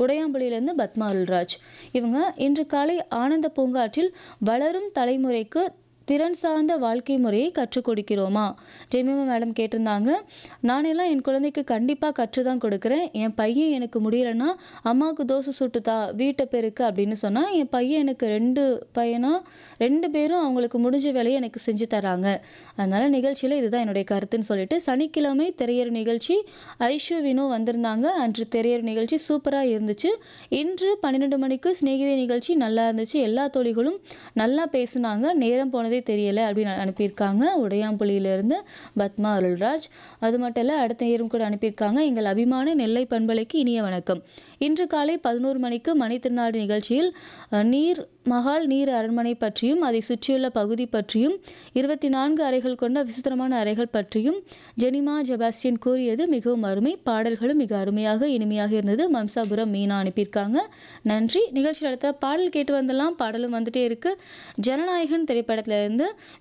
உடையாம்புலியிலேருந்து பத்மா அருள்ராஜ் இவங்க இன்று காலை ஆனந்த பூங்காற்றில் வளரும் தலைமுறைக்கு திறன் சார்ந்த வாழ்க்கை முறையை கற்றுக் கொடுக்கிறோமா ஜெமிமா மேடம் கேட்டிருந்தாங்க நானெல்லாம் என் குழந்தைக்கு கண்டிப்பாக கற்று தான் கொடுக்குறேன் என் பையன் எனக்கு முடியலைன்னா அம்மாவுக்கு தோசை சுட்டுத்தா வீட்டை பெருக்கு அப்படின்னு சொன்னால் என் பையன் எனக்கு ரெண்டு பையனா ரெண்டு பேரும் அவங்களுக்கு முடிஞ்ச வேலையை எனக்கு செஞ்சு தராங்க அதனால் நிகழ்ச்சியில் இதுதான் என்னுடைய கருத்துன்னு சொல்லிட்டு சனிக்கிழமை திரையர் நிகழ்ச்சி ஐஷு வினு வந்திருந்தாங்க அன்று திரையர் நிகழ்ச்சி சூப்பராக இருந்துச்சு இன்று பன்னிரெண்டு மணிக்கு சிநேகிதை நிகழ்ச்சி நல்லா இருந்துச்சு எல்லா தோழிகளும் நல்லா பேசுனாங்க நேரம் போனதே தெரியலை அப்படின்னு அனுப்பியிருக்காங்க உடையாம்புலியிலிருந்து பத்மா அருள்ராஜ் அது மட்டும் இல்லை அடுத்த நேரம் கூட அனுப்பியிருக்காங்க எங்கள் அபிமான நெல்லை பண்பலைக்கு இனிய வணக்கம் இன்று காலை பதினோரு மணிக்கு மணித்திருநாடு நிகழ்ச்சியில் அஹ், நீர் மகால் நீர் அரண்மனை பற்றியும் அதை சுற்றியுள்ள பகுதி பற்றியும் இருபத்தி நான்கு அறைகள் கொண்ட விசித்திரமான அறைகள் பற்றியும் ஜெனிமா ஜெபாஸ்டியன் கூறியது மிகவும் அருமை பாடல்களும் மிக அருமையாக இனிமையாக இருந்தது மம்சாபுரம் மீனா அனுப்பியிருக்காங்க நன்றி நிகழ்ச்சியில் அடுத்த பாடல் கேட்டு வந்துடலாம் பாடலும் வந்துட்டே இருக்கு ஜனநாயகன் திரைப்படத்துல இருந்து